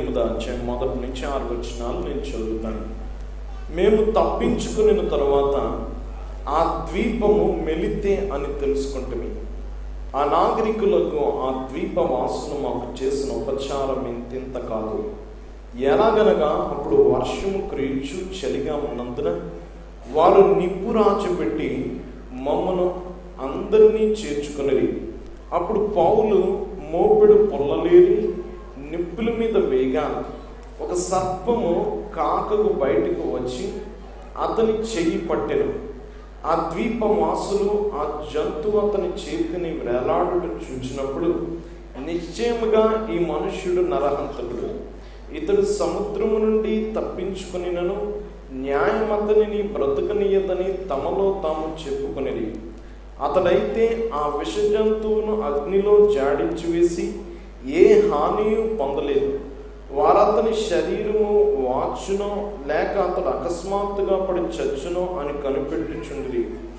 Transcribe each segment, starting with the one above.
ఎనిమిదో అధ్యాయం మొదటి నుంచి ఆరు వచనాలు నేను చదువుతాను మేము తప్పించుకున్న తర్వాత ఆ ద్వీపము మెలితే అని తెలుసుకుంటుంది ఆ నాగరికులకు ఆ ద్వీప వాసులు మాకు చేసిన ఉపచారం ఇంతింత కాదు ఎలాగనగా అప్పుడు వర్షము క్రీచు చలిగా ఉన్నందున వారు నిప్పు రాచిపెట్టి మమ్మను అందరినీ చేర్చుకునేది అప్పుడు పౌలు మోపెడు పొల్లలేని నిప్పుల మీద వేగా ఒక సర్పము కాకకు బయటకు వచ్చి అతని చెయ్యి పట్టెను ఆ ద్వీపవాసులు ఆ జంతువు అతని చేతిని వేలాడుట చూచినప్పుడు నిశ్చయముగా ఈ మనుష్యుడు నరహంతకుడు ఇతడు సముద్రము నుండి తప్పించుకునినను న్యాయం అతనిని బ్రతకనీయదని తమలో తాము చెప్పుకునేది అతడైతే ఆ విష జంతువును అగ్నిలో జాడించి వేసి ఏ హానియు పొందలేదు వారతని శరీరము వాచునో లేక అతడు అకస్మాత్తుగా పడి చచ్చునో అని కనిపెట్టుచుండిరి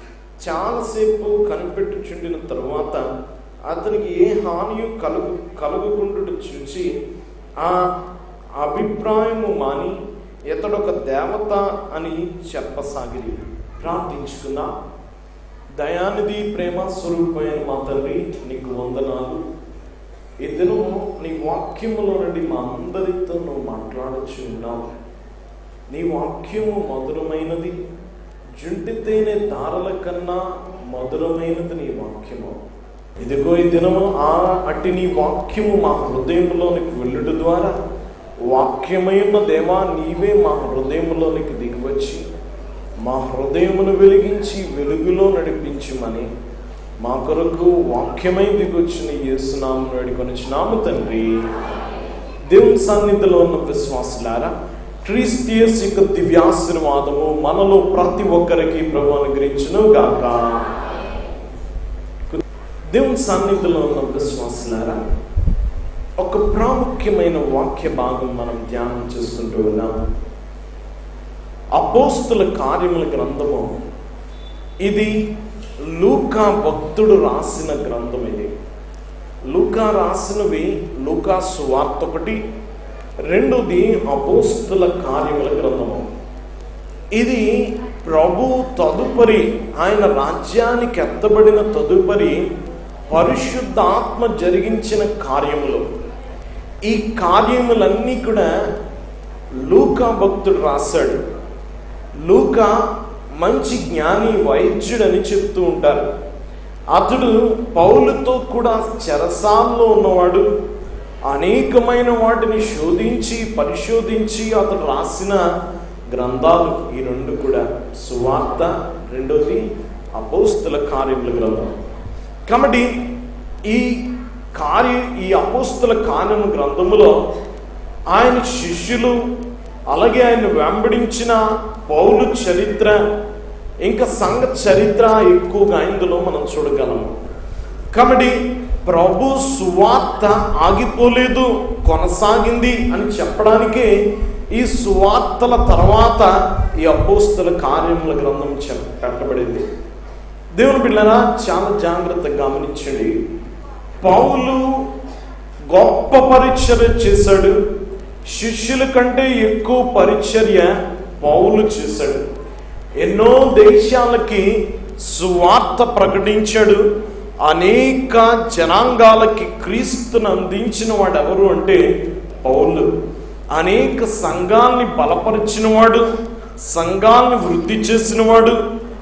చాలాసేపు కనిపెట్టుచుండిన తరువాత అతనికి ఏ హానియు కలుగు కలుగుకుండు చూచి ఆ అభిప్రాయము మాని ఇతడొక దేవత అని చెప్పసాగిరి ప్రార్థించుకుందా దయానిధి ప్రేమ స్వరూపమైన మా తండ్రి నీకు వందనాలు ఈ దినము నీ వాక్యములో నుండి మా అందరితో నువ్వు మాట్లాడచ్చు ఉన్నావు నీ వాక్యము మధురమైనది జుంటి తేనె దారల కన్నా మధురమైనది నీ వాక్యము ఇదిగో ఈ దినము ఆ అట్టి నీ వాక్యము మా హృదయంలోనికి వెళ్ళుట ద్వారా వాక్యమైన దేవా నీవే మా హృదయంలోనికి దిగివచ్చి మా హృదయమును వెలిగించి వెలుగులో నడిపించమని మా కొరకు వాక్యమై దిగొచ్చిన యేసునామను వేడుకొనిచ్చినాము తండ్రి దేవుని సన్నిధిలో ఉన్న విశ్వాసులారా క్రీస్టియస్ యొక్క దివ్యాశీర్వాదము మనలో ప్రతి ఒక్కరికి ప్రభు అనుగ్రహించును గాక దేవుని సన్నిధిలో ఉన్న విశ్వాసులారా ఒక ప్రాముఖ్యమైన వాక్య భాగం మనం ధ్యానం చేసుకుంటూ ఉన్నాం అపోస్తుల కార్యముల గ్రంథము ఇది లూకా భక్తుడు రాసిన గ్రంథం ఇది లూకా రాసినవి లూకా సువార్త ఒకటి రెండోది అపోస్తుల కార్యముల గ్రంథము ఇది ప్రభు తదుపరి ఆయన రాజ్యానికి ఎత్తబడిన తదుపరి పరిశుద్ధాత్మ జరిగించిన కార్యములు ఈ కార్యములన్నీ కూడా లూకా భక్తుడు రాశాడు లూకా మంచి జ్ఞాని వైద్యుడని చెప్తూ ఉంటారు అతడు పౌలుతో కూడా చెరసాల్లో ఉన్నవాడు అనేకమైన వాటిని శోధించి పరిశోధించి అతడు రాసిన గ్రంథాలు ఈ రెండు కూడా సువార్త రెండోది అపోస్తుల కార్యముల గ్రంథం కాబట్టి ఈ కార్య ఈ అపోస్తుల కార్యము గ్రంథములో ఆయన శిష్యులు అలాగే ఆయన వెంబడించిన పౌలు చరిత్ర ఇంకా సంఘ చరిత్ర ఎక్కువగా ఇందులో మనం చూడగలము కాబట్టి ప్రభు సువార్త ఆగిపోలేదు కొనసాగింది అని చెప్పడానికే ఈ సువార్తల తర్వాత ఈ అపోస్తుల కార్యముల గ్రంథం చెప్ పెట్టబడింది దేవుని బిళ్ళరా చాలా జాగ్రత్తగా గమనించండి పౌలు గొప్ప పరిచర్య చేశాడు శిష్యుల కంటే ఎక్కువ పరిచర్య పౌలు చేశాడు ఎన్నో దేశాలకి సువార్త ప్రకటించాడు అనేక జనాంగాలకి క్రీస్తును అందించిన వాడు ఎవరు అంటే పౌలు అనేక సంఘాల్ని బలపరిచినవాడు సంఘాల్ని వృద్ధి చేసినవాడు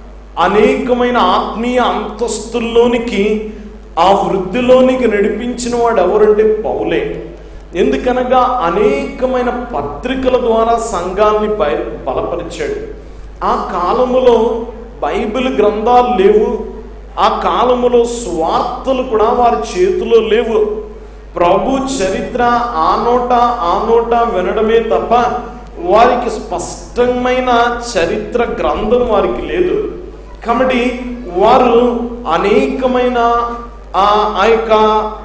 అనేకమైన ఆత్మీయ అంతస్తుల్లోనికి ఆ వృద్ధిలోనికి నడిపించిన వాడు ఎవరంటే పౌలే ఎందుకనగా అనేకమైన పత్రికల ద్వారా సంఘాన్ని బయ బలపరిచాడు ఆ కాలములో బైబిల్ గ్రంథాలు లేవు ఆ కాలములో స్వార్థలు కూడా వారి చేతిలో లేవు ప్రభు చరిత్ర ఆ నోట ఆ నోట వినడమే తప్ప వారికి స్పష్టమైన చరిత్ర గ్రంథం వారికి లేదు కాబట్టి వారు అనేకమైన ఆ ఆ యొక్క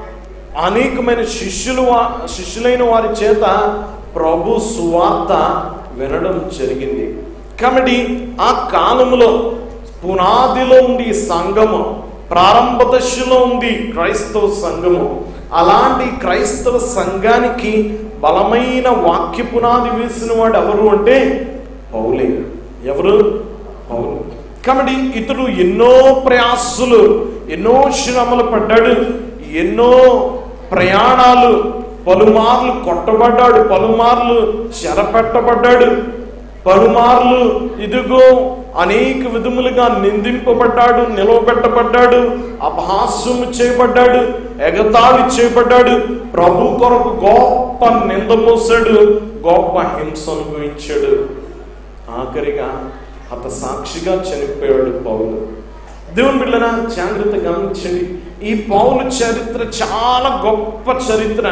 అనేకమైన శిష్యులు వా- శిష్యులైన వారి చేత ప్రభు సువార్త వినడం జరిగింది కాబట్టి ఆ కాలంలో పునాదిలో ఉంది ఈ సంఘము ప్రారంభ దశలో ఉంది క్రైస్తవ సంఘము అలాంటి క్రైస్తవ సంఘానికి బలమైన వాక్య పునాది వేసిన వాడు ఎవరు అంటే పౌలే ఎవరు పౌలు కాబట్టి ఇతడు ఎన్నో ప్రయాసలు ఎన్నో శ్రమలు పడ్డాడు ఎన్నో ప్రయాణాలు పలుమార్లు కొట్టబడ్డాడు పలుమార్లు చెరపెట్టబడ్డాడు పలుమార్లు ఇదిగో అనేక విధములుగా నిందింపబడ్డాడు నిలవబెట్టబడ్డాడు అపహాస్యము చేయబడ్డాడు ఎగతాళి చేయబడ్డాడు ప్రభు కొరకు గొప్ప నింద మోసాడు గొప్ప హింస అనుభవించాడు ఆఖరిగా హత సాక్షిగా చనిపోయాడు పౌలు దేవుని బిడ్డన జాగ్రత్త గమనించండి ఈ పౌలు చరిత్ర చాలా గొప్ప చరిత్ర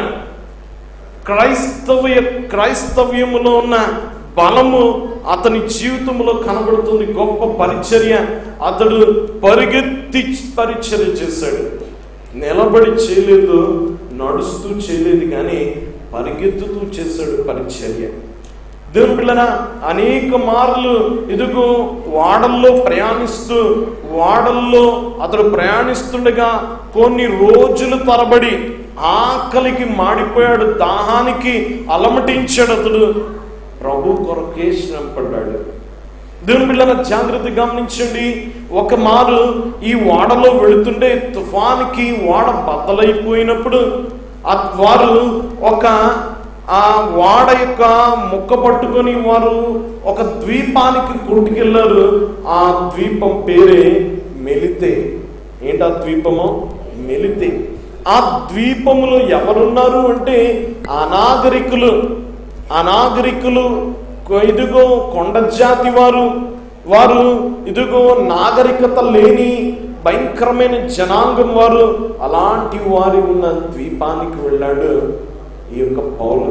క్రైస్తవ్య క్రైస్తవ్యములో ఉన్న బలము అతని జీవితంలో కనబడుతుంది గొప్ప పరిచర్య అతడు పరిగెత్తి పరిచర్య చేశాడు నిలబడి చేయలేదు నడుస్తూ చేయలేదు కానీ పరిగెత్తుతూ చేశాడు పరిచర్య దేవుని పిల్లన అనేక మార్లు ఇదిగో వాడల్లో ప్రయాణిస్తూ వాడల్లో అతడు ప్రయాణిస్తుండగా కొన్ని రోజుల తరబడి ఆకలికి మాడిపోయాడు దాహానికి అలమటించాడు అతడు ప్రభు కొరకే శ్రమపడ్డాడు దేవుని పిల్లల జాగ్రత్త గమనించండి ఒక మారు ఈ వాడలో వెళుతుంటే తుఫానికి వాడ బద్దలైపోయినప్పుడు ఆ వారు ఒక ఆ వాడ యొక్క ముక్క పట్టుకొని వారు ఒక ద్వీపానికి కొట్టుకెళ్లారు ఆ ద్వీపం పేరే మెలితే ఏంటి ఆ ద్వీపము మెలితే ఆ ద్వీపములో ఎవరున్నారు అంటే అనాగరికులు అనాగరికులు కొ- ఇదిగో కొండ జాతి వారు వారు ఇదిగో నాగరికత లేని భయంకరమైన జనాంగం వారు అలాంటి వారి ఉన్న ద్వీపానికి వెళ్ళాడు ఈ యొక్క పౌలు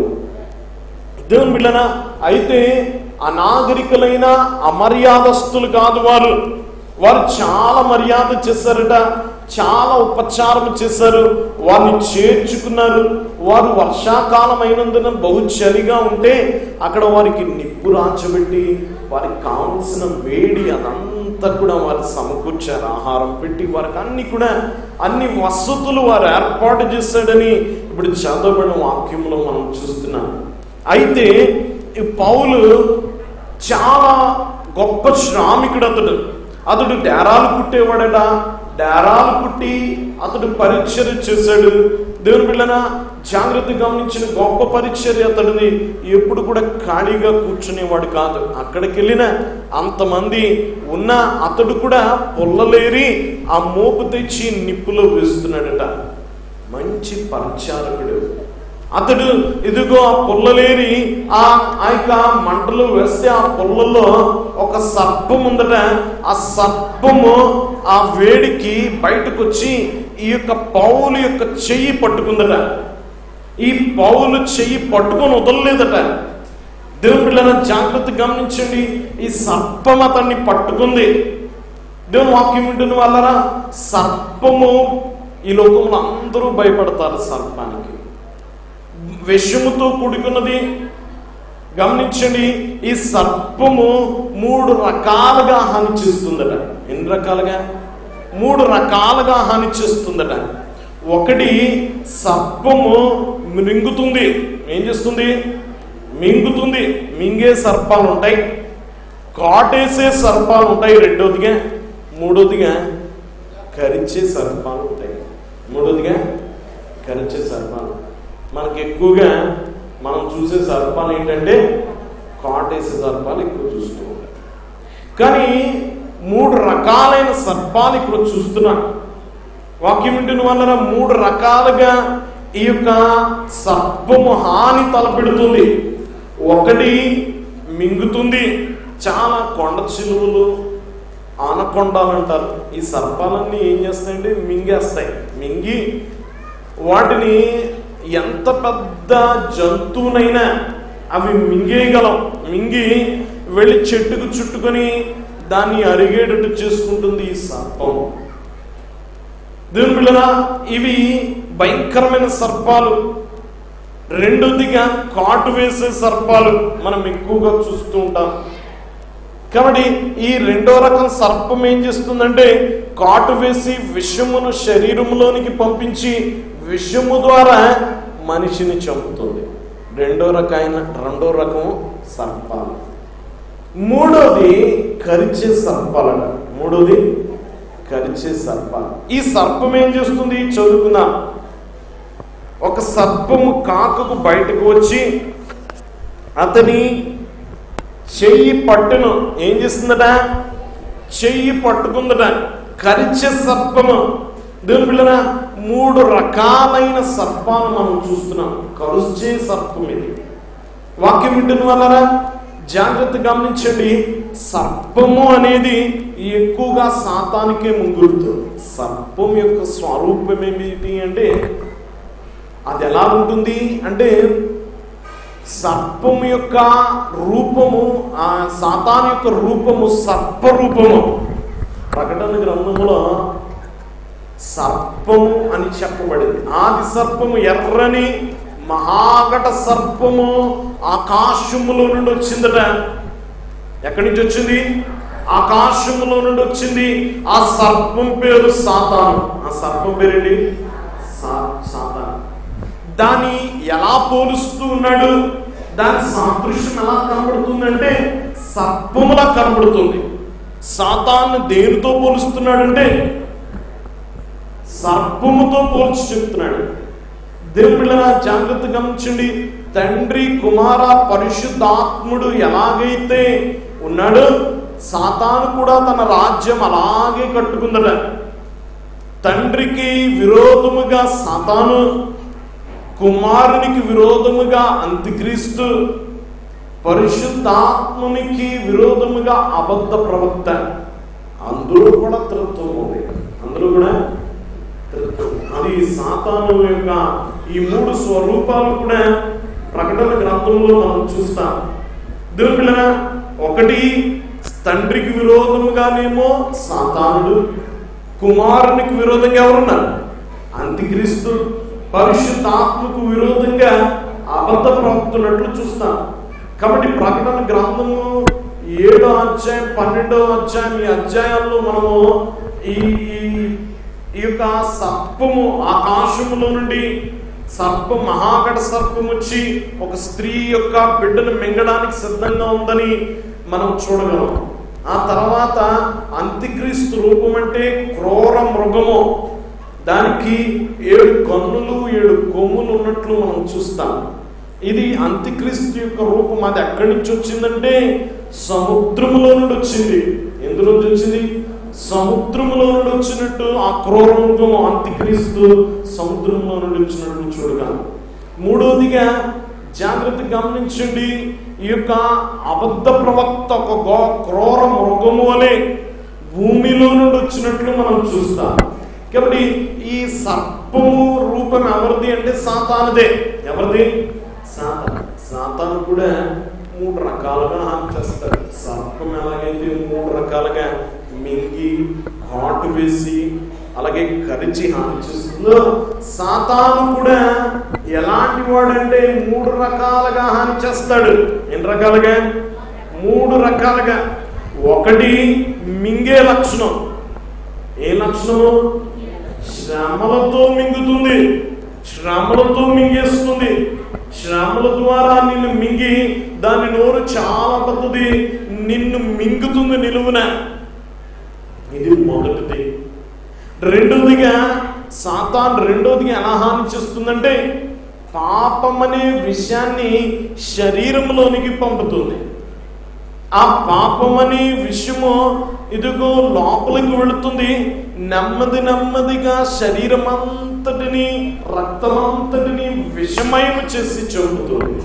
దేవుని బిడ్డన అయితే అనాగరికులైన అమర్యాదస్తులు కాదు వారు వారు చాలా మర్యాద చేశారట చాలా ఉపచారం చేశారు వారిని చేర్చుకున్నారు వారు వర్షాకాలం అయినందున బహు చలిగా ఉంటే అక్కడ వారికి నిప్పు రాచబెట్టి వారికి కావలసిన వేడి అదంతా కూడా వారు సమకూర్చారు ఆహారం పెట్టి వారికి అన్ని కూడా అన్ని వసతులు వారు ఏర్పాటు చేశాడని ఇప్పుడు చదవబడిన వాక్యంలో మనం చూస్తున్నాం అయితే ఈ పౌలు చాలా గొప్ప శ్రామికుడు అతడు అతడు డేరాలు కుట్టేవాడట డేరాలు కుట్టి అతడు పరిచర్య చేశాడు దేవుని బిళ్ళన జాగ్రత్త గమనించిన గొప్ప పరిచర్య అతడిని ఎప్పుడు కూడా ఖాళీగా కూర్చునేవాడు కాదు అక్కడికి వెళ్ళిన అంతమంది ఉన్న అతడు కూడా పొల్లలేరి ఆ మోపు తెచ్చి నిప్పులో వేస్తున్నాడట మంచి పరిచారకుడు అతడు ఇదిగో ఆ పుల్లలేరి ఆ ఆ యొక్క మంటలు వేస్తే ఆ పుల్లలో ఒక సర్పం ఉందట ఆ సర్పము ఆ వేడికి బయటకు వచ్చి ఈ యొక్క పౌలు యొక్క చెయ్యి పట్టుకుందట ఈ పౌలు చెయ్యి పట్టుకొని వదలలేదట దేవుని పిల్లల జాగ్రత్త గమనించండి ఈ సర్పం అతన్ని పట్టుకుంది దేవుని వాక్యం వింటున్న వాళ్ళరా సర్పము ఈ లోకంలో అందరూ భయపడతారు సర్పానికి విషముతో కూడుకున్నది గమనించండి ఈ సర్పము మూడు రకాలుగా హాని చేస్తుందట ఎన్ని రకాలుగా మూడు రకాలుగా హాని చేస్తుందట ఒకటి సర్పము మింగుతుంది ఏం చేస్తుంది మింగుతుంది మింగే సర్పాలు ఉంటాయి కాటేసే సర్పాలు ఉంటాయి రెండోదిగా మూడోదిగా కరిచే సర్పాలు ఉంటాయి మూడోదిగా కరిచే సర్పాలు మనకి ఎక్కువగా మనం చూసే సర్పాలు ఏంటంటే కాటేసే సర్పాలు ఎక్కువ చూస్తూ ఉంటాం కానీ మూడు రకాలైన సర్పాలు ఇక్కడ చూస్తున్నాం వాక్యం వింటున్న వలన మూడు రకాలుగా ఈ యొక్క సర్పము హాని తలపెడుతుంది ఒకటి మింగుతుంది చాలా కొండ చిలువలు ఆనకొండాలు అంటారు ఈ సర్పాలన్నీ ఏం చేస్తాయంటే మింగేస్తాయి మింగి వాటిని ఎంత పెద్ద జంతువునైనా అవి మింగేయగలం మింగి వెళ్ళి చెట్టుకు చుట్టుకొని దాన్ని అరిగేటట్టు చేసుకుంటుంది ఈ సర్పం దేవుని బిళ్ళరా ఇవి భయంకరమైన సర్పాలు రెండోదిగా కాటు వేసే సర్పాలు మనం ఎక్కువగా చూస్తూ ఉంటాం కాబట్టి ఈ రెండో రకం సర్పం ఏం చేస్తుందంటే కాటు వేసి విషమును శరీరంలోనికి పంపించి విషము ద్వారా మనిషిని చంపుతుంది రెండో రకమైన రెండో రకం సర్పాలు మూడోది కరిచే సర్పాలట మూడోది కరిచే సర్పాలు ఈ సర్పం ఏం చేస్తుంది చదువుకుందాం ఒక సర్పము కాకకు బయటకు వచ్చి అతని చెయ్యి పట్టును ఏం చేస్తుందట చెయ్యి పట్టుకుందట కరిచే సర్పము దేవుని పిల్లల మూడు రకాలైన సర్పాలు మనం చూస్తున్నాం కరుచే సర్పం ఇది వాక్యం వింటున్న వాళ్ళరా జాగ్రత్త గమనించండి సర్పము అనేది ఎక్కువగా సాతానికే ముంగురుతుంది సర్పం యొక్క స్వరూపం ఏమిటి అంటే అది ఎలా ఉంటుంది అంటే సర్పము యొక్క రూపము ఆ సాతాన్ యొక్క రూపము సర్ప రూపము ప్రకటన గ్రంథంలో సర్పము అని చెప్పబడింది ఆది సర్పము ఎర్రని మహాగట సర్పము ఆకాశములో నుండి వచ్చిందట ఎక్కడి నుంచి వచ్చింది ఆకాశములో నుండి వచ్చింది ఆ సర్పం పేరు సాతాను ఆ సర్పం పేరేంటి సా- సాతాను దాన్ని ఎలా పోలుస్తూ ఉన్నాడు దాని సాదృశ్యం ఎలా కనబడుతుందంటే సర్పములా కనబడుతుంది సాతాన్ని దేనితో పోలుస్తున్నాడంటే సర్పముతో పోల్చి చెప్తున్నాడు దేవుని పిల్లల జాగ్రత్త గమనించండి తండ్రి కుమార పరిశుద్ధాత్ముడు ఎలాగైతే ఉన్నాడో సాతాను కూడా తన రాజ్యం అలాగే కట్టుకుందట తండ్రికి విరోధముగా సాతాను కుమారునికి విరోధముగా అంత్యక్రీస్తు పరిశుద్ధాత్మునికి విరోధముగా అబద్ధ ప్రవక్త అందరూ కూడా త్రిత్వం ఉంది అందరూ కూడా త్రిత్వం. అది సాతాను యొక్క ఈ మూడు స్వరూపాలు కూడా ప్రకటన గ్రంథంలో మనం చూస్తాం దేవుని పిల్లరా ఒకటి తండ్రికి విరోధముగానేమో సాతానుడు కుమారునికి విరోధంగా ఎవరున్నారు అంత్యక్రీస్తు పరిశుద్ధాత్మకు విరోధంగా అబద్ధ ప్రవక్తున్నట్లు చూస్తాం కాబట్టి ప్రకటన గ్రంథము ఏడో అధ్యాయం పన్నెండో అధ్యాయం ఈ అధ్యాయాల్లో మనము ఈ ఈ- ఈ యొక్క సర్పము ఆకాశములో నుండి సర్పం మహాగడ సర్పం వచ్చి ఒక స్త్రీ యొక్క బిడ్డను మింగడానికి సిద్ధంగా ఉందని మనం చూడగలం ఆ తర్వాత అంత్యక్రీస్తు రూపం అంటే క్రూర మృగము దానికి ఏడు కన్నులు ఏడు కొమ్ములు ఉన్నట్లు మనం చూస్తాం ఇది అంత్యక్రీస్తు యొక్క రూపం అది ఎక్కడి నుంచి వచ్చిందంటే సముద్రములో నుండి వచ్చింది ఎందులో నుంచి వచ్చింది సముద్రములో నుండి వచ్చినట్టు ఆ క్రూర మృగము అంత్యక్రీస్తు సముద్రంలో నుండి వచ్చినట్లు చూడగా మూడవదిగా జాగ్రత్త గమనించండి ఈ యొక్క అబద్ధ ప్రవక్త ఒక గో క్రూర మృగము అనే భూమిలో నుండి వచ్చినట్లు మనం చూస్తాం కాబట్టి ఈ సర్పము రూపం ఎవరిది అంటే సాతానుదే ఎవరిది సాతాను సాతాను కూడా మూడు రకాలుగా హాని చేస్తాడు సర్పం ఎలాగైతే మూడు రకాలుగా మింగి ఘాటు వేసి అలాగే కరిచి హాని చేస్తుందో సాతాను కూడా ఎలాంటి వాడంటే మూడు రకాలుగా హాని చేస్తాడు ఎన్ని రకాలుగా మూడు రకాలుగా ఒకటి మింగే లక్షణం ఏ లక్షణము శ్రమలతో మింగుతుంది శ్రమలతో మింగేస్తుంది శ్రమల ద్వారా నిన్ను మింగి దాని నోరు చాలా పెద్దది నిన్ను మింగుతుంది నిలువున ఇది మొదటిది రెండోదిగా సాతాన్ రెండోదిగా ఎలా హాని చేస్తుందంటే పాపం అనే విషయాన్ని శరీరంలోనికి పంపుతుంది ఆ పాపం అనే విషయము ఇదిగో లోపలికి వెళుతుంది నెమ్మది నెమ్మదిగా శరీరం అంతటిని రక్తమంతటిని విషమయం చేసి చెబుతుంది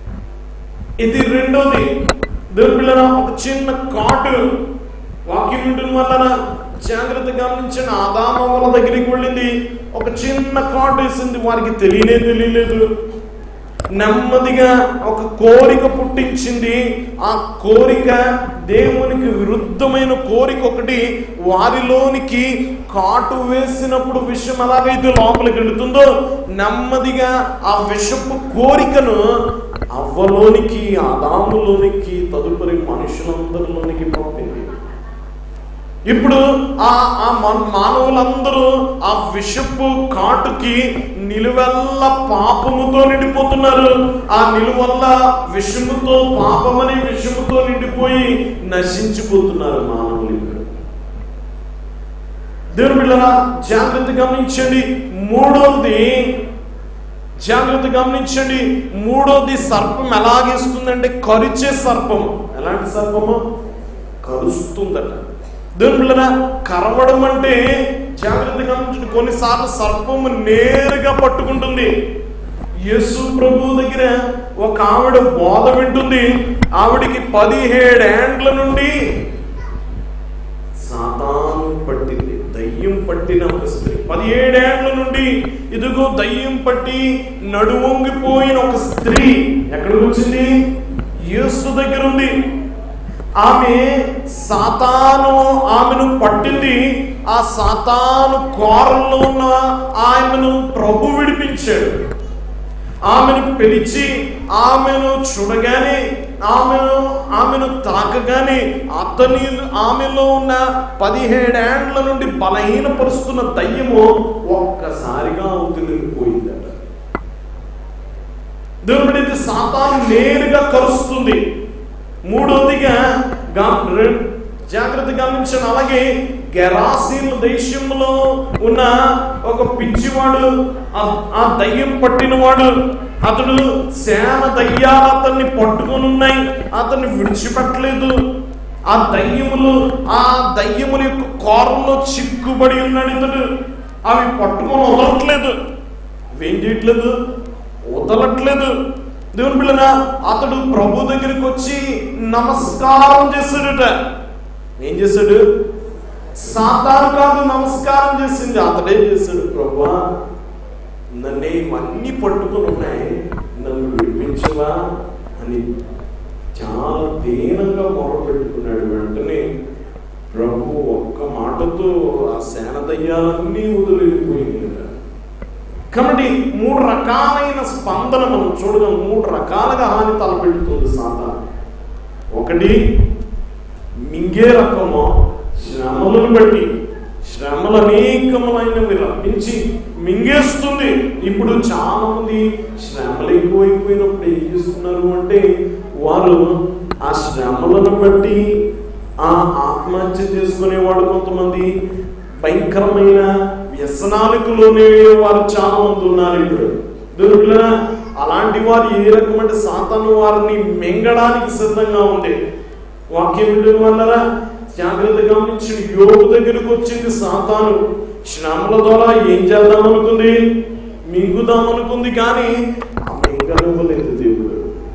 ఇది రెండోది దేవుని పిల్లరా ఒక చిన్న కాటు వాక్యం వింటున్న వలన జాగ్రత్త గమనించిన ఆదామవల దగ్గరికి వెళ్ళింది ఒక చిన్న కాటు వేసింది వారికి తెలియనే తెలియలేదు నెమ్మదిగా ఒక కోరిక పుట్టించింది ఆ కోరిక దేవునికి విరుద్ధమైన కోరిక ఒకటి వారిలోనికి కాటు వేసినప్పుడు విషయం ఎలాగైతే లోపలికి వెళుతుందో నెమ్మదిగా ఆ విషపు కోరికను అవ్వలోనికి ఆదాములోనికి తదుపరి మనుషులందరిలోనికి పంపింది ఇప్పుడు ఆ ఆ మన- మానవులందరూ ఆ విషపు కాటుకి నిలువెల్ల పాపముతో నిండిపోతున్నారు ఆ నిలువల్ల విషముతో పాపమనే విషముతో నిండిపోయి నశించిపోతున్నారు మానవులు ఇప్పుడు దేవుని బిళ్ళరా జాగ్రత్త గమనించండి మూడోది జాగ్రత్త గమనించండి మూడోది సర్పం ఎలాగేస్తుందంటే కరిచే సర్పం ఎలాంటి సర్పము కరుస్తుందట దేవుని బిళ్ళరా కరవడం అంటే జాగ్రత్త గమనించండి కొన్నిసార్లు సర్పము నేరుగా పట్టుకుంటుంది యేసు ప్రభు దగ్గర ఒక ఆవిడ బోధ వింటుంది ఆవిడికి పదిహేడేండ్ల నుండి సాతాను పట్టింది దయ్యం పట్టిన ఒక స్త్రీ పదిహేడేళ్ల నుండి ఇదిగో దయ్యం పట్టి నడువొంగిపోయిన ఒక స్త్రీ ఎక్కడికి వచ్చింది యేసు దగ్గర ఉంది ఆమె సాతాను ఆమెను పట్టింది ఆ సాతాను కోరల్లో ఉన్న ఆమెను ప్రభు విడిపించాడు ఆమెను పిలిచి ఆమెను చూడగానే ఆమెను ఆమెను తాకగానే అతని ఆమెలో ఉన్న పదిహేడేండ్ల నుండి బలహీనపరుస్తున్న దయ్యము ఒక్కసారిగా వదిలిపోయిందట దేవుడి ఇది సాతాను నేరుగా కలుస్తుంది మూడోదిగా గా- రెం- జాగ్రత్త గమనించండి అలాగే గెరాసీన్ దేశంలో ఉన్న ఒక పిచ్చివాడు ఆ- ఆ దయ్యం పట్టినవాడు అతడు సేన దయ్యాలు అతన్ని పట్టుకొని ఉన్నాయి అతన్ని విడిచిపెట్టలేదు ఆ దయ్యములు ఆ దయ్యముల యొక్క కోరలో చిక్కుబడి ఉన్నాడు ఇతడు అవి పట్టుకొని వదలట్లేదు ఏం చేయట్లేదు వదలట్లేదు దేవుని పిల్లన అతడు ప్రభు దగ్గరికి వచ్చి నమస్కారం చేశాడట ఏం చేశాడు సాతాను కాదు నమస్కారం చేసింది అతడేం చేశాడు ప్రభా నన్ను ఇవన్నీ పట్టుకొని ఉన్నాయి నన్ను విడిపించవా అని చాలా దీనంగా మొరపెట్టుకున్నాడు వెంటనే ప్రభు ఒక్క మాటతో ఆ సేన దయ్యాలన్నీ వదిలిపోయింది కదా కాబట్టి మూడు రకాలైన స్పందన మనం చూడగలం మూడు రకాలుగా హాని తలపెడుతుంది సాతాను ఒకటి మింగే రకము శ్రమలను బట్టి శ్రమలు అనేకములైనవి రప్పించి మింగేస్తుంది ఇప్పుడు చాలా మంది శ్రమలు ఎక్కువైపోయినప్పుడు ఏం చేస్తున్నారు అంటే వారు ఆ శ్రమలను బట్టి ఆ ఆత్మహత్య చేసుకునేవాడు కొంతమంది భయంకరమైన వ్యసనాలకు లోనే వారు చాలా మంది ఉన్నారు ఇప్పుడు దొరుకుల అలాంటి వారు ఏ రకమైన సాతాను వారిని మింగడానికి సిద్ధంగా ఉంది వాక్యం వింటున్న వాళ్ళరా జాగ్రత్త గమనించి యోగు దగ్గరకు వచ్చింది సాతాను శ్రమల ద్వారా ఏం చేద్దాం అనుకుంది మింగుదాం అనుకుంది కానీ ఆ మింగనివ్వలేదు దేవుడు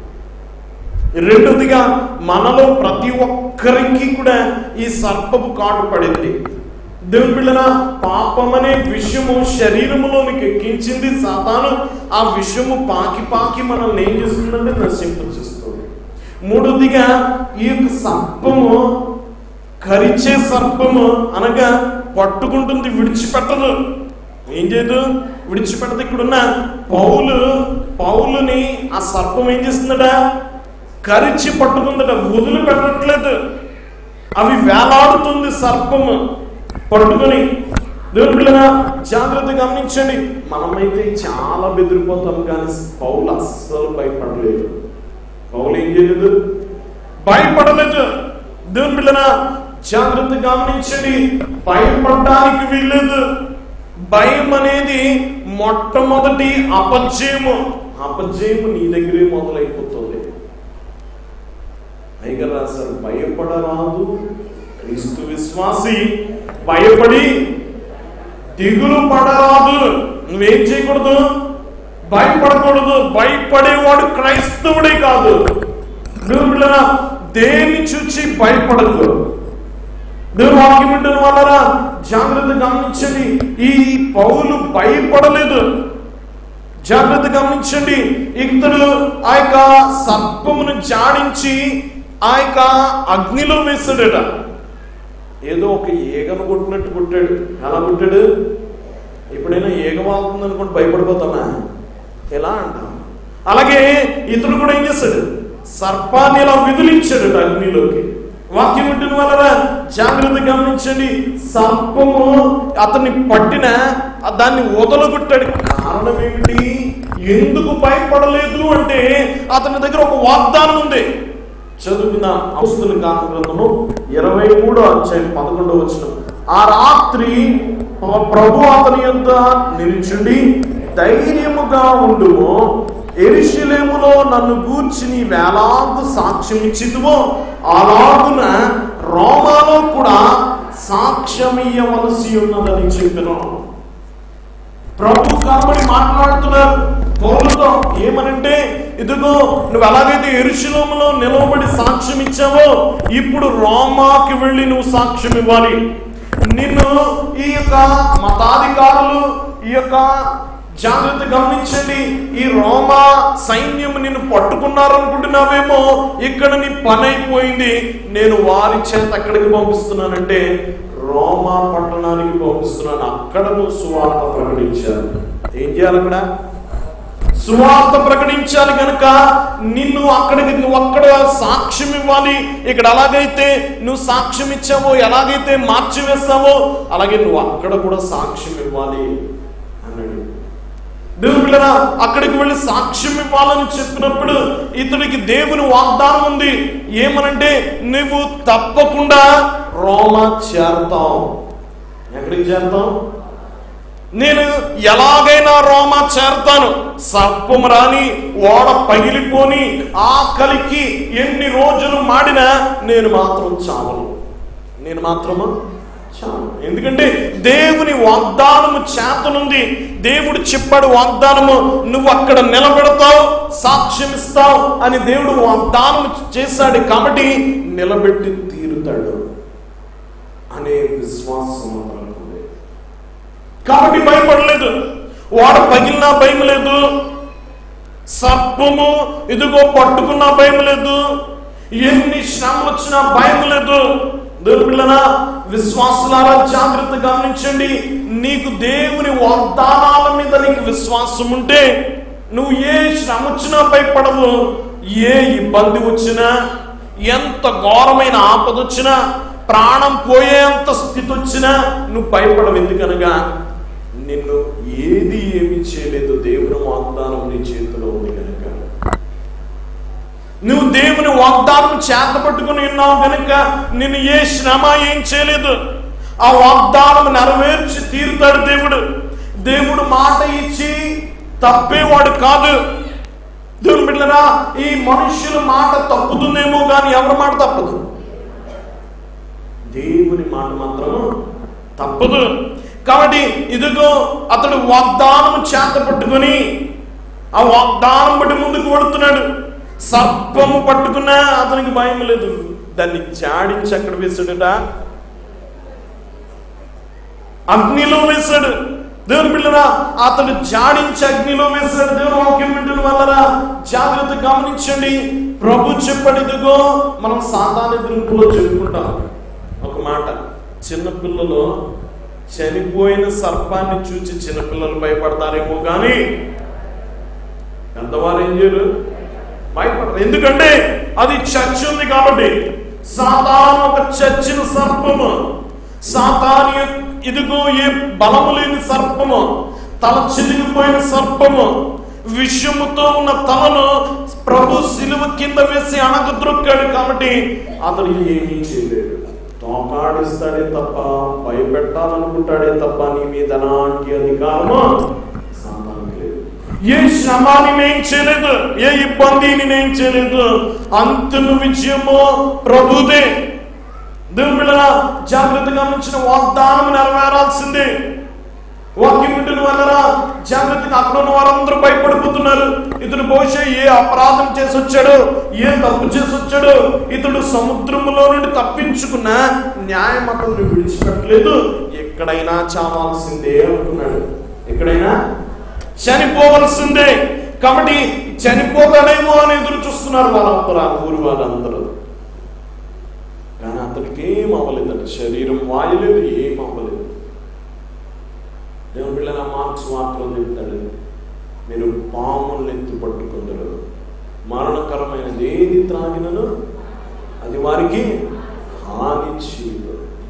రెండోదిగా మనలో ప్రతి ఒక్కరికి కూడా ఈ సర్పపు కాటు పడింది దేవుని బిళ్ళన పాపం అనే విషయము శరీరములోనికి ఎక్కించింది సాతాను ఆ విషయము పాకి పాకి మనల్ని ఏం చేస్తుందంటే నశింపచేస్తుంది మూడోదిగా ఈ యొక్క సర్పము కరిచే సర్పము అనగా పట్టుకుంటుంది విడిచిపెట్టదు ఏం చేయదు విడిచిపెట్టదు ఇక్కడున్న పౌలు పౌలుని ఆ సర్పం ఏం చేస్తుందట కరిచి పట్టుకుందట వదిలిపెట్టట్లేదు అవి వేలాడుతుంది సర్పము పట్టుకొని దేవుని పిల్లగా జాగ్రత్త గమనించండి మనమైతే చాలా బెదిరిపోతాం కానీ పౌలు అస్సలు భయపడలేదు పౌలు ఏం చేయలేదు భయపడలేదు దేవుని పిల్లన జాగ్రత్త గమనించండి భయపడడానికి వీల్లేదు భయం అనేది మొట్టమొదటి అపజయము అపజయము నీ దగ్గరే మొదలైపోతుంది పైగా రాశారు భయపడరాదు క్రీస్తు విశ్వాసి భయపడి దిగులు పడరాదు నువ్వేం చేయకూడదు భయపడకూడదు భయపడేవాడు క్రైస్తవుడే కాదు నువ్వు పిల్లరా దేని చూచి భయపడదు దేవుడు వాక్యం వింటున్న వాళ్ళరా జాగ్రత్త గమనించండి ఈ పౌలు భయపడలేదు జాగ్రత్త గమనించండి ఇతడు ఆ యొక్క సర్పమును జాడించి ఆ యొక్క అగ్నిలో వేసాడట ఏదో ఒక ఈగను కొట్టినట్టు కొట్టాడు ఎలా కొట్టాడు ఎప్పుడైనా ఈగ వాళ్తుంది అనుకుంటే భయపడిపోతామా ఎలా అంటాం అలాగే ఇతడు కూడా ఏం చేశాడు సర్పాన్ని ఇలా విదిలించాడు అగ్నిలోకి వాక్యం వింటున్న వలన జాగ్రత్త గమనించండి సర్పము అతన్ని పట్టిన ఆ దాన్ని వదలగొట్టాడు కారణం ఏమిటి ఎందుకు భయపడలేదు అంటే అతని దగ్గర ఒక వాగ్దానం ఉంది చదువుకున్న అవస్థలు కాక గ్రంథము ఇరవై మూడో అధ్యాయం పదకొండో వచ్చిన ఆ రాత్రి ప్రభు అతని యొక్క నిలిచుండి ధైర్యముగా ఉండుము ఎరిశిలేములో నన్ను గూర్చి నీ వేలాంత సాక్ష్యం ఇచ్చిదువో అలాగున రోమాలో కూడా సాక్ష్యం ఇయ్యవలసి ఉన్నదని చెప్పిన ప్రభు కర్మని మాట్లాడుతున్నారు పౌరులతో ఏమనంటే ఇదిగో నువ్వు ఎలాగైతే ఎరుశలంలో నిలవబడి సాక్ష్యం ఇచ్చావో ఇప్పుడు రోమాకి వెళ్ళి నువ్వు సాక్ష్యం ఇవ్వాలి నిన్ను ఈ యొక్క మతాధికారులు ఈ యొక్క జాగ్రత్త గమనించండి ఈ రోమా సైన్యం నిన్ను పట్టుకున్నారు అనుకుంటున్నావేమో ఇక్కడ నీ పని అయిపోయింది నేను వారి చేత ఎక్కడికి పంపిస్తున్నానంటే రోమా పట్టణానికి పంపిస్తున్నాను అక్కడ నువ్వు సువార్త ప్రకటించారు ఏం చేయాలి అక్కడ సువార్త ప్రకటించాలి కనుక నిన్ను అక్కడికి నువ్వు అక్కడ సాక్ష్యం ఇవ్వాలి ఇక్కడ ఎలాగైతే నువ్వు సాక్ష్యం ఇచ్చావో ఎలాగైతే మార్చివేస్తావో అలాగే నువ్వు అక్కడ కూడా సాక్ష్యం ఇవ్వాలి అన్నాడు దేవుని పిల్లరా అక్కడికి వెళ్ళి సాక్ష్యం ఇవ్వాలని చెప్పినప్పుడు ఇతడికి దేవుని వాగ్దానం ఉంది ఏమనంటే నువ్వు తప్పకుండా రోమా చేరతావు ఎక్కడికి చేరతావు నేను ఎలాగైనా రోమా చేరతాను సర్పం రాని ఓడ పగిలిపోని ఆకలికి ఎన్ని రోజులు మాడినా నేను మాత్రం చావను నేను మాత్రము చాలు ఎందుకంటే దేవుని వాగ్దానము చేతనుంది దేవుడు చెప్పాడు వాగ్దానము నువ్వు అక్కడ నిలబెడతావు సాక్ష్యం ఇస్తావు అని దేవుడు వాగ్దానం చేశాడు కాబట్టి నిలబెట్టి తీరుతాడు అనే విశ్వాసం మనకు ఉంది. కాబట్టి భయపడలేదు వాడ పగిలినా భయం లేదు సర్పము ఇదిగో పట్టుకున్నా భయం లేదు ఎన్ని శ్రమలు వచ్చినా భయం లేదు దేవుని పిల్లన విశ్వాసులారా జాగ్రత్త గమనించండి నీకు దేవుని వాగ్దానాల మీద నీకు విశ్వాసం ఉంటే నువ్వు ఏ శ్రమ వచ్చినా భయపడవు ఏ ఇబ్బంది వచ్చినా ఎంత ఘోరమైన ఆపద వచ్చినా ప్రాణం పోయేంత స్థితి వచ్చినా నువ్వు భయపడవు ఎందుకనగా నిన్ను ఏది ఏమి చేయలేదు దేవుని వాగ్దానం నీ చేతిలో ఉంది కనుక నువ్వు దేవుని వాగ్దానం చేత పట్టుకుని ఉన్నావు కనుక నిన్ను ఏ శ్రమ ఏం చేయలేదు ఆ వాగ్దానం నెరవేర్చి తీరుతాడు దేవుడు దేవుడు మాట ఇచ్చి తప్పేవాడు కాదు దేవుని బిడ్డరా ఈ మనుష్యుల మాట తప్పుతుందేమో కానీ ఎవరి మాట తప్పదు దేవుని మాట మాత్రం తప్పదు కాబట్టి ఇదిగో అతడు వాగ్దానం చేత పట్టుకొని ఆ వాగ్దానం బట్టి ముందుకు పడుతున్నాడు సర్పము పట్టుకున్నా అతనికి భయం లేదు దాన్ని జాడించి అక్కడ వేసాడట అగ్నిలో వేశాడు దేవుని బిడ్డరా అతడు జాడించి అగ్నిలో వేశాడు దేవుని వాక్యం వింటున్న వల్లరా జాగ్రత్త గమనించండి ప్రభు చెప్పడిదిగో మనం సాధారణ గ్రూపులో చెప్పుకుంటాం ఒక మాట చిన్నపిల్లలు చనిపోయిన సర్పాన్ని చూచి చిన్నపిల్లలు భయపడతారేమో కానీ పెద్దవారు ఏం చేయరు భయపడరు ఎందుకంటే అది చచ్చి ఉంది కాబట్టి సాతాను ఒక చచ్చిన సర్పము సాతాను యొక్క- ఇదిగో ఏ బలము లేని సర్పము తల చిరిగిపోయిన సర్పము విషముతో ఉన్న తలను ప్రభు సిలువ కింద వేసి అణగద్రొక్కాడు కాబట్టి అతను ఏమీ చేయలేడు తోకాడిస్తాడే తప్ప భయపెట్టాలనుకుంటాడే తప్ప నీ మీద ఎలాంటి అధికారము సాతానుకి లేదు ఏ శ్రమాన్ని నేను చేయలేదు ఏ ఇబ్బందిని నేను చేయలేదు అంతిమ విజయము ప్రభుదే దేవుని బిడ్డలా జాగ్రత్తగా గమనించిన వాగ్దానం నెరవేరాల్సిందే వాక్యం వింటున్న వల్లరా జాగ్రత్తగా అక్కడ ఉన్న వారందరూ భయపడిపోతున్నారు ఇతడు బహుశా ఏ అపరాధం చేసి వచ్చాడు ఏ తప్పు చేసి వచ్చాడు ఇతడు సముద్రములో నుండి తప్పించుకున్న న్యాయం అతను విడిచిపెట్టలేదు ఎక్కడైనా చావాల్సిందే అనుకున్నాడు ఎక్కడైనా చనిపోవలసిందే కాబట్టి చనిపోతాడేమో అని ఎదురు చూస్తున్నారు వాళ్ళందరూ ఆ ఊరు వాళ్ళందరూ కానీ అతనికి ఏం అవ్వలేదంట శరీరం వాయలేదు ఏం అవ్వలేదు దేవుని పిల్లల మార్క్స్ వార్తలో చెప్తాడు మీరు పాములను ఎత్తు పట్టుకుందరు మరణకరమైనది ఏది త్రాగినను అది వారికి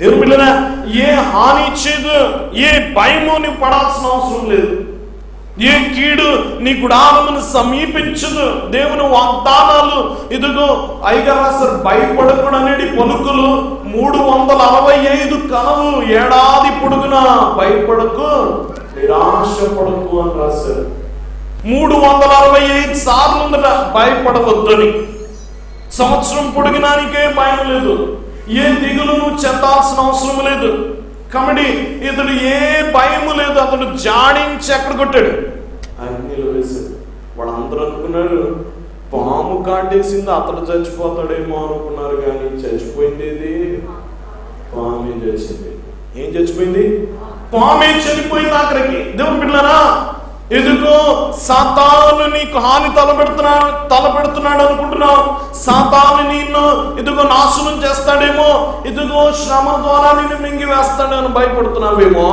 దేవుని బిడ్డరా ఏ హాని ఇచ్చేది ఏ భయము నీవు పడాల్సిన అవసరం లేదు ఏ కీడు నీ గుడారమును సమీపించదు దేవుని వాగ్దానాలు ఇదిగో ఐగా రాశారు భయపడకుడు అనేది పలుకులు మూడు వందల అరవై ఐదు కలవు ఏడాది పొడుగున భయపడకు నిరాశపడకు అని రాశారు మూడు వందల అరవై ఐదు సార్లు ఉందట భయపడవద్దని సంవత్సరం పొడిగినానికే భయం లేదు ఏ దిగులును చెందాల్సిన అవసరం లేదు కాబట్టి ఇతడు ఏ భయము లేదు అతడు జాడించి ఎక్కడ కొట్టాడు అగ్నిలో వేశాడు వాళ్ళందరూ అనుకున్నారు పాము కాటేసింది అతడు చచ్చిపోతాడేమో అనుకున్నారు కానీ చచ్చిపోయింది ఏది పామే చచ్చిపోయింది ఏం చచ్చిపోయింది పామే చనిపోయింది ఆఖరికి దేవుని పిల్లరా ఎదుగో సాతాను నీకు హాని తలపెడుతున్నాడు తలపెడుతున్నాడు అనుకుంటున్నావు సాతాను నిన్ను ఇదిగో నాశనం చేస్తాడేమో ఇదిగో శ్రమ ద్వారా నిన్ను మింగి వేస్తాడని భయపడుతున్నావేమో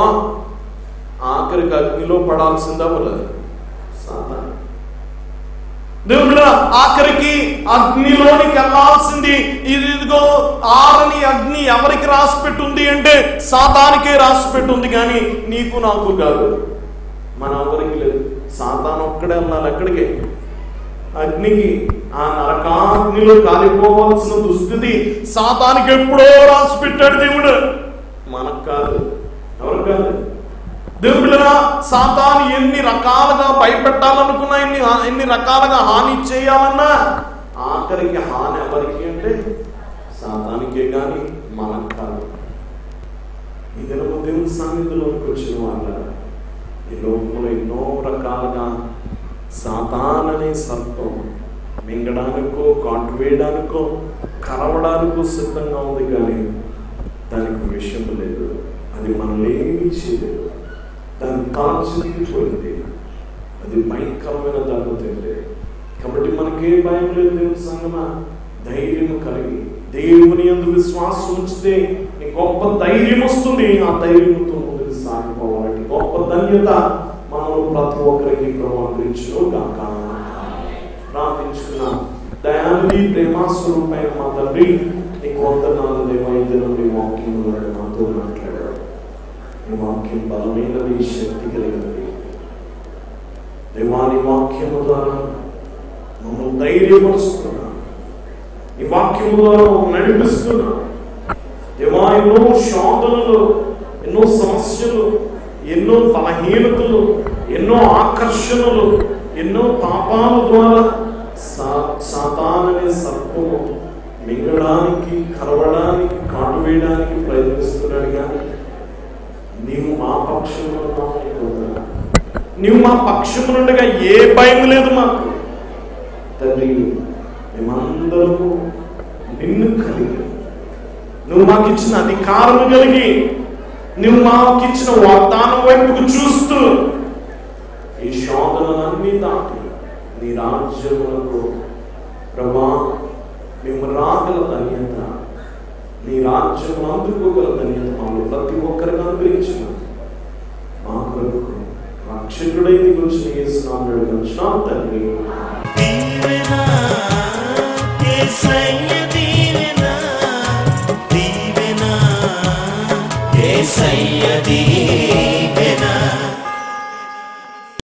ఆఖరికి అగ్నిలో పడాల్సిందా మరి సాతాను దేవుడు ఆఖరికి అగ్నిలోనికి వెళ్ళాల్సింది ఇది ఇదిగో ఆరని అగ్ని ఎవరికి రాసి పెట్టుంది అంటే సాతానికే రాసి పెట్టుంది కానీ నీకు నాకు కాదు మన ఎవరికి లేదు సాతాను ఒక్కడే వెళ్ళాలి ఎక్కడికి అగ్నికి ఆ నరకాగ్నిలో కాలిపోవాల్సిన దుస్థితి సాతానికి ఎప్పుడో రాసి పెట్టాడు దేవుడు మనకు కాదు ఎవరు కాదు దేవుడురా సాతాను ఎన్ని రకాలుగా భయపెట్టాలనుకున్నా ఎన్ని ఎన్ని రకాలుగా హాని చేయాలన్నా ఆఖరికి హాని ఎవరికి అంటే సాతానికే కానీ మనకు కాదు ఈ దినము దేవుని సన్నిధిలోకి వచ్చిన వాళ్ళ ఈ లోకంలో ఎన్నో రకాలుగా సాతాననే సర్పం మింగడానికో కాటు వేయడానికో కరవడానికో సిద్ధంగా ఉంది కానీ దానికి విషయం లేదు అది మనల్ని ఏమీ చేయలేదు దాని తల చిరిగిపోయింది అది భయంకరమైన దెబ్బతింది కాబట్టి మనకే భయం లేదు దేవుని సంగమ ధైర్యం కలిగి దేవుని ఎందు విశ్వాసం ఉంచితే నీ గొప్ప ధైర్యం వస్తుంది ఆ ధైర్యంతో ముందుకు సాగిపోవాలంటే గొప్ప ధన్యత మనలో ప్రతి ఒక్కరికి ప్రమాణించు కాక ప్రార్థించుకున్న దయాన్ని ప్రేమ స్వరూపమైన మా తండ్రి నీకు వందనాలు దేవైద్య నుండి వాక్యం మాతో మాట్లాడాడు ఈ వాక్యం బలమైనది శక్తి కలిగినది దేవాని వాక్యము ద్వారా మమ్మల్ని ధైర్యపరుస్తున్నా ఈ వాక్యము ద్వారా మమ్మల్ని నడిపిస్తున్నా దేవా ఎన్నో శోధనలు ఎన్నో సమస్యలు ఎన్నో బలహీనతలు ఎన్నో ఆకర్షణలు ఎన్నో పాపాల ద్వారా సా- సాతాననే సర్పము మింగడానికి కరవడానికి కాటు వేయడానికి ప్రయత్నిస్తున్నాడు కానీ నీవు మా పక్షంలో ఉన్నావు నీకు వందనాలు. నీవు మా పక్షమునుండగా ఏ భయం లేదు మాకు తండ్రి మేమందరము నిన్ను కలిగి నువ్వు మాకు ఇచ్చిన అధికారం కలిగి నువ్వు మాకు ఇచ్చిన వాగ్దానం వైపుకు చూస్తూ ఈ శోధనలన్నీ దాటి నీ రాజ్యములకు ప్రభా మేము రాగల ధన్యత నీ రాజ్యం అందుకోగల ధన్యత మాలో ప్రతి ఒక్కరికి అనుగ్రహించిన మా కొరకు రక్షకుడై నీకు వచ్చిన యేసునామములో అడుగుచున్నాం తండ్రి